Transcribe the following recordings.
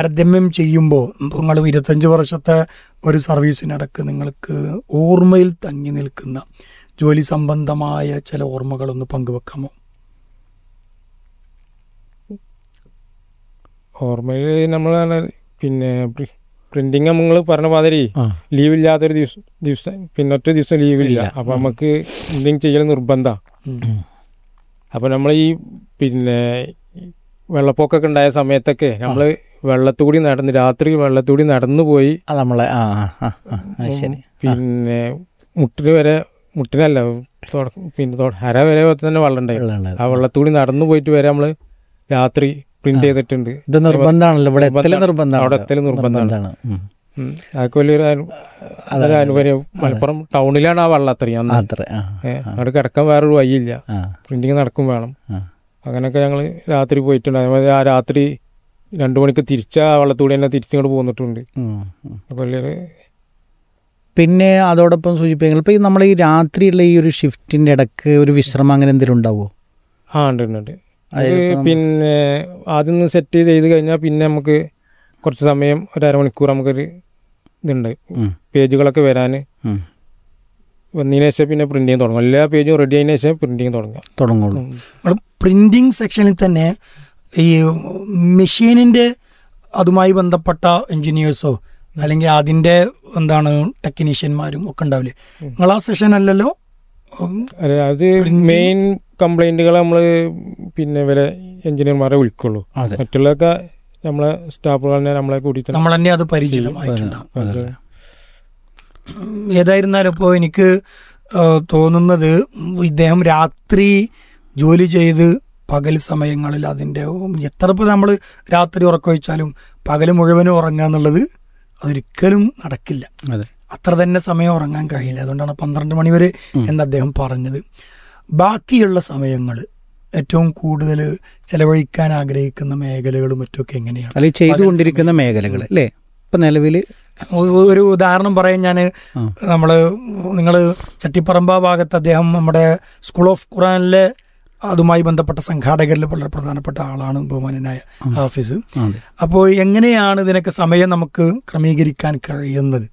താരതമ്യം ചെയ്യുമ്പോൾ നിങ്ങൾ ഇരുപത്തഞ്ച് വർഷത്തെ ഒരു സർവീസിനിടക്ക് നിങ്ങൾക്ക് ഓർമ്മയിൽ തങ്ങി നിൽക്കുന്ന ജോലി സംബന്ധമായ ചില ഓർമ്മകളൊന്ന് പങ്കുവെക്കാമോ ഓർമ്മയിൽ നമ്മൾ പിന്നെ പ്രിന്റിങ് നമ്മൾ പറഞ്ഞ മാതിരി ആ ലീവ് ഇല്ലാത്തൊരു ദിവസം ദിവസം പിന്നെ ഒറ്റ ദിവസം ലീവില്ല ഇല്ല. അപ്പൊ നമുക്ക് പ്രിന്റിങ് ചെയ്യൽ നിർബന്ധ ഉം. അപ്പൊ നമ്മൾ ഈ പിന്നെ വെള്ളപ്പൊക്കമൊക്കെ ഉണ്ടായ സമയത്തൊക്കെ നമ്മൾ വെള്ളത്തുകൂടി നടന്ന് രാത്രി വെള്ളത്തുകൂടി നടന്നു പോയി അത് നമ്മളെ ആ ആ ആ ആ ആ, ശരി പിന്നെ മുട്ടിന് വരെ മുട്ടിനല്ല തുടക്കം പിന്നെ തൊ- അര വരെ തന്നെ വെള്ളം ഉണ്ടായിരുന്നു വെള്ളം ആ വെള്ളത്തുകൂടി നടന്നു പോയിട്ട് വരെ നമ്മള് രാത്രി പ്രിന്റ് ആ. ചെയ്തിട്ടുണ്ട് ഇത് നിർബന്ധമാണല്ലോ ഇവിടെ എത്തല് നിർബന്ധമാണ്. നിർബന്ധമാണ് അവിടെ എത്തല് നിർബന്ധമാണ്. ഉം. ഉം. അതൊക്കെ വലിയൊരു അനു- അതെ, അതൊരു അതെ. അനുഭവം മലപ്പുറം ടൗണിലാണ് ആ വെള്ളം അത്രയും അന്ന് അത്ര ആ ഏ, ആ, അവിടെ കിടക്കാൻ വേറൊരു വഴിയില്ല ആ പ്രിന്റിങ് നടക്കും വേണം ആ. അങ്ങനെയൊക്കെ ഞങ്ങൾ രാത്രി പോയിട്ടുണ്ട് അതേമാതിരി ആ രാത്രി രണ്ടു മണിക്ക് തിരിച്ച ആ വെള്ളത്തൂടി തന്നെ തിരിച്ചിങ്ങോട്ട് പോന്നിട്ടുണ്ട് ഉം, ഉം. അതൊക്കെ വലിയൊരു പിന്നെ അതോടൊപ്പം സൂചിപ്പിക്കുന്നത് ഇപ്പൊ ഈ നമ്മൾ ഈ രാത്രിയുള്ള ഈ ഒരു ഷിഫ്റ്റിന്റെ ഇടക്ക് ഒരു വിശ്രമം അങ്ങനെ എന്തെങ്കിലും ഉണ്ടാവുമോ ആ ഉണ്ട് ഉണ്ട് ഉണ്ട് അത് ഇത് ഇപ്പം- പിന്നെ ആദ്യം ഒന്ന് സെറ്റ് ചെയ്ത് കഴിഞ്ഞാൽ പിന്നെ നമുക്ക് കുറച്ച് സമയം ഒരു അരമണിക്കൂർ നമുക്കൊരു ഇതുണ്ട് ഉം, പേജുകളൊക്കെ വരാൻ ഉം. വന്നതിന് ശേഷം പിന്നെ പ്രിന്റിങ് തുടങ്ങും എല്ലാ പേജും റെഡി ആയതിനു ശേഷം പ്രിന്റിങ് തുടങ്ങാം തുടങ്ങുള്ളൂ ഉം. നമ്മൾ പ്രിന്റിംഗ് സെക്ഷനിൽ തന്നെ ഈ മെഷീനിന്റെ അതുമായി ബന്ധപ്പെട്ട എഞ്ചിനീയേഴ്സോ അല്ലെങ്കിൽ അതിന്റെ എന്താണ് ടെക്നീഷ്യന്മാരും ഒക്കെ ഉണ്ടാവില്ലേ ഉം. നിങ്ങൾ ആ സെഷൻ അല്ലല്ലോ ഉം, അല്ല, അത് Printing- മെയിൻ കംപ്ലൈന്റുകൾ നമ്മൾ പിന്നെ ഇവരെ എഞ്ചിനീയർമാരെ വിളിക്കുള്ളൂ അതെ മറ്റുള്ളതൊക്കെ നമ്മളെ സ്റ്റാഫുകൾ തന്നെ നമ്മളെ കൂടി തന്നെ നമ്മൾ തന്നെ അത് പരിചിതമായിട്ടുണ്ടാവും അതെ. ഏതായിരുന്നാലും ഇപ്പോൾ എനിക്ക് ആ, തോന്നുന്നത് ഇദ്ദേഹം രാത്രി ജോലി ചെയ്ത് പകൽ സമയങ്ങളിൽ അതിൻ്റെ എത്ര ഇപ്പോൾ നമ്മൾ രാത്രി ഉറക്കമൊഴിച്ചാലും പകൽ മുഴുവനും ഉറങ്ങുക എന്നുള്ളത് അതൊരിക്കലും നടക്കില്ല അതെ അത്ര തന്നെ സമയം ഉറങ്ങാൻ കഴിയില്ല അതുകൊണ്ടാണ് പന്ത്രണ്ട് മണി വരെ ഉം. എന്ന് അദ്ദേഹം പറഞ്ഞത് ബാക്കിയുള്ള സമയങ്ങൾ ഏറ്റവും കൂടുതൽ ചെലവഴിക്കാൻ ആഗ്രഹിക്കുന്ന മേഖലകളും മറ്റുമൊക്കെ എങ്ങനെയാണ് അല്ലെങ്കിൽ ചെയ്തുകൊണ്ടിരിക്കുന്ന മേഖലകൾ അല്ലേ ഇപ്പൊ നിലവിൽ ഒ- ഒരു ഉദാഹരണം പറയാൻ ഞാൻ ആ. നമ്മൾ നിങ്ങൾ ചട്ടിപ്പറമ്പ ഭാഗത്ത് അദ്ദേഹം നമ്മുടെ സ്കൂൾ ഓഫ് ഖുറാനിലെ അതുമായി ബന്ധപ്പെട്ട സംഘാടകരിൽ വളരെ പ്രധാനപ്പെട്ട ആളാണ് ബഹുമാനനായ ഉം. ഹാഫിസ് അതെ അപ്പോൾ എങ്ങനെയാണ് ഇതിനൊക്കെ സമയം നമുക്ക് ക്രമീകരിക്കാൻ കഴിയുന്നത്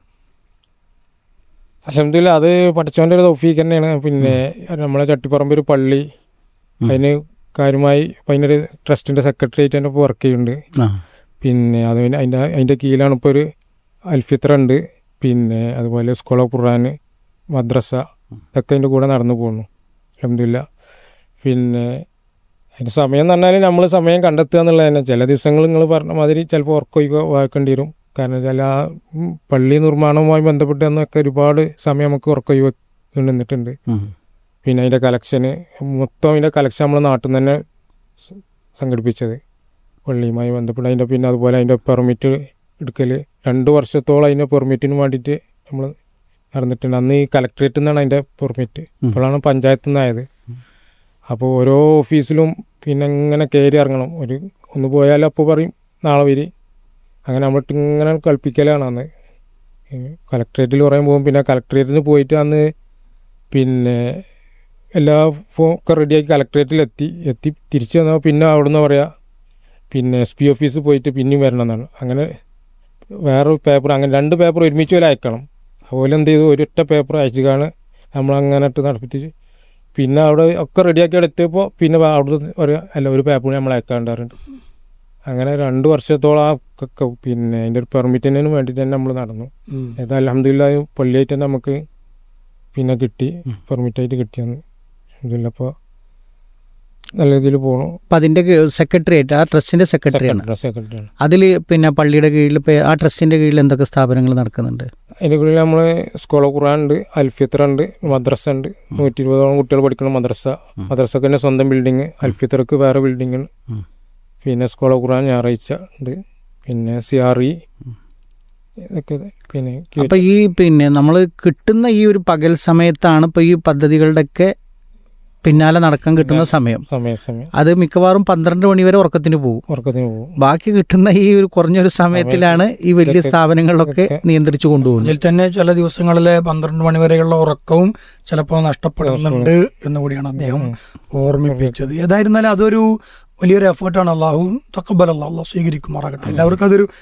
അലഹമില്ല അത് പഠിച്ചവൻ്റെ ഒരു തൗഫീക്ക് തന്നെയാണ് പിന്നെ നമ്മളെ ചട്ടിപ്പറമ്പ് ഒരു പള്ളി ഉം. അതിന് കാര്യമായി ഇപ്പം അതിനൊരു ട്രസ്റ്റിൻ്റെ സെക്രട്ടറി ആയിട്ട് തന്നെ ഇപ്പോൾ വർക്ക് ചെയ്യുന്നുണ്ട് ആ പിന്നെ അത് പിന്നെ അതിൻ്റെ അതിൻ്റെ കീഴിലാണ് ഇപ്പോൾ ഒരു അൽഫിത്ര ഉണ്ട് പിന്നെ അതുപോലെ സ്കൂൾ ഓഫ് ഖുർആൻ മദ്രസ ഇതൊക്കെ അതിൻ്റെ കൂടെ നടന്നു പോകുന്നു അലഹമില്ല പിന്നെ അതിൻ്റെ സമയം എന്ന് പറഞ്ഞാൽ നമ്മൾ സമയം കണ്ടെത്തുക എന്നുള്ളത് തന്നെ ചില ദിവസങ്ങൾ നിങ്ങൾ പറഞ്ഞ മാതിരി ചിലപ്പോൾ ഉറക്കൊക്കെ വായിക്കേണ്ടി വരും കാരണം വെച്ചാൽ ആ ഉം, പള്ളി നിർമ്മാണവുമായി ബന്ധപ്പെട്ട് അന്നൊക്കെ ഒരുപാട് സമയം നമുക്ക് ഉറക്കൊഴിവ് നിന്നിട്ടുണ്ട് ഉം. പിന്നെ അതിൻ്റെ കലക്ഷന് മൊത്തം അതിൻ്റെ കലക്ഷൻ നമ്മൾ നാട്ടിൽ നിന്ന് തന്നെ സ- സംഘടിപ്പിച്ചത് പള്ളിയുമായി ബന്ധപ്പെട്ട് അതിൻ്റെ പിന്നെ അതുപോലെ അതിൻ്റെ പെർമിറ്റ് എടുക്കൽ രണ്ട് വർഷത്തോളം അതിൻ്റെ പെർമിറ്റിന് വേണ്ടിയിട്ട് നമ്മൾ നടന്നിട്ടുണ്ട് അന്ന് ഈ കലക്ട്രേറ്റിൽ നിന്നാണ് അതിൻ്റെ പെർമിറ്റ് ഉം. ഇപ്പോഴാണ് പഞ്ചായത്തിൽ നിന്നായത് അപ്പോൾ ഓരോ ഓഫീസിലും പിന്നെ ഇങ്ങനെ കയറി ഇറങ്ങണം ഒരു ഒന്ന് പോയാൽ അപ്പോൾ പറയും നാളെ വരി അങ്ങനെ നമ്മളിട്ട് ഇങ്ങനെ കളിപ്പിക്കലാണ് അന്ന് കലക്ട്രേറ്റിൽ കുറേ പോകും പിന്നെ കലക്ട്രേറ്റിന് പോയിട്ട് അന്ന് പിന്നെ എല്ലാ ഫോ ഒക്കെ റെഡിയാക്കി കലക്ട്രേറ്റിൽ എത്തി എത്തി തിരിച്ചു വന്നാൽ പിന്നെ അവിടുന്ന് പറയാ പിന്നെ എസ് പി ഓഫീസിൽ പോയിട്ട് പിന്നെയും വരണം എന്നാണ് അങ്ങനെ വേറെ പേപ്പർ അങ്ങനെ രണ്ട് പേപ്പർ ഒരുമിച്ച് പോലെ അയക്കണം അതുപോലെ എന്ത് ചെയ്തു ഒരൊറ്റ പേപ്പർ അയച്ചുകാണ് നമ്മൾ അങ്ങനെ ഇട്ട് നടപ്പിച്ച് പിന്നെ അവിടെ ഒക്കെ റെഡിയാക്കി അവിടെ എത്തിയപ്പോൾ പിന്നെ അവിടെ ഒരു അല്ല ഒരു പേപ്പർ നമ്മൾ അയക്കാണ്ടാറുണ്ട് അങ്ങനെ രണ്ട് വർഷത്തോളം ആ ക- ക- പിന്നെ അതിൻ്റെ ഒരു പെർമിറ്റിന് വേണ്ടിയിട്ട് തന്നെ നമ്മൾ നടന്നു ഏതാ അലഹമില്ല പള്ളിയായിട്ട് തന്നെ നമുക്ക് പിന്നെ കിട്ടി ഉം. പെർമിറ്റായിട്ട് കിട്ടിയെന്ന് അലഹമില്ല അപ്പോൾ നല്ല രീതിയിൽ പോകണു അപ്പൊ അതിന്റെ സെക്രട്ടറിയേറ്റ് ആ ട്രസ്റ്റിന്റെ സെക്രട്ടറിയാണ് സെക്രട്ടറിയാണ് അതിൽ പിന്നെ പള്ളിയുടെ കീഴിൽ ഇപ്പൊ ആ ട്രസ്റ്റിന്റെ കീഴിൽ എന്തൊക്കെ സ്ഥാപനങ്ങൾ നടക്കുന്നുണ്ട് അതിൻ്റെ കൂടെ നമ്മൾ സ്കൂൾ ഖുറാൻ ഉണ്ട് അൽഫിത്ര ഉണ്ട് മദ്രസ ഉണ്ട് നൂറ്റി ഇരുപതോളം കുട്ടികൾ പഠിക്കുന്ന മദ്രസ ഉം. മദ്രസക്ക് തന്നെ സ്വന്തം ബിൽഡിങ് അൽഫിത്രക്ക് വേറെ ബിൽഡിങ് ഉണ്ട് ഉം. പിന്നെ സ്കൂൾ ഖുറാൻ ഞായറാഴ്ച ഉണ്ട് പിന്നെ സി ആർ ഇ ഉം. ഇതൊക്കെ പിന്നെ അപ്പൊ ഈ പിന്നെ നമ്മൾ കിട്ടുന്ന ഈ ഒരു പകൽ സമയത്താണ് ഇപ്പൊ ഈ പദ്ധതികളുടെയൊക്കെ പിന്നാലെ നടക്കാൻ കിട്ടുന്ന സമയം സമയ സമയം അത് മിക്കവാറും പന്ത്രണ്ട് മണി വരെ ഉറക്കത്തിന് പോകും ഉറക്കത്തിന് പോകും ബാക്കി കിട്ടുന്ന ഈ ഒരു കുറഞ്ഞൊരു സമയത്തിലാണ് ഈ വലിയ ഇതൊക്കെ- സ്ഥാപനങ്ങളിലൊക്കെ ഇതൊക്കെ- നിയന്ത്രിച്ചു കൊണ്ടുപോകുന്നത് അതിൽ തന്നെ ചില ദിവസങ്ങളിലെ പന്ത്രണ്ട് മണി വരെയുള്ള ഉറക്കവും ചിലപ്പോൾ നഷ്ടപ്പെടുന്നുണ്ട് എന്നുകൂടിയാണ് അദ്ദേഹം ഉം. ഓർമ്മിപ്പിച്ചത് ഏതായിരുന്നാലും അതൊരു വലിയൊരു എഫേർട്ടാണ് അള്ളാഹു തക്കബൽ അള്ളാഹു സ്വീകരിക്കുമാറാകട്ടെ എല്ലാവർക്കും അതൊരു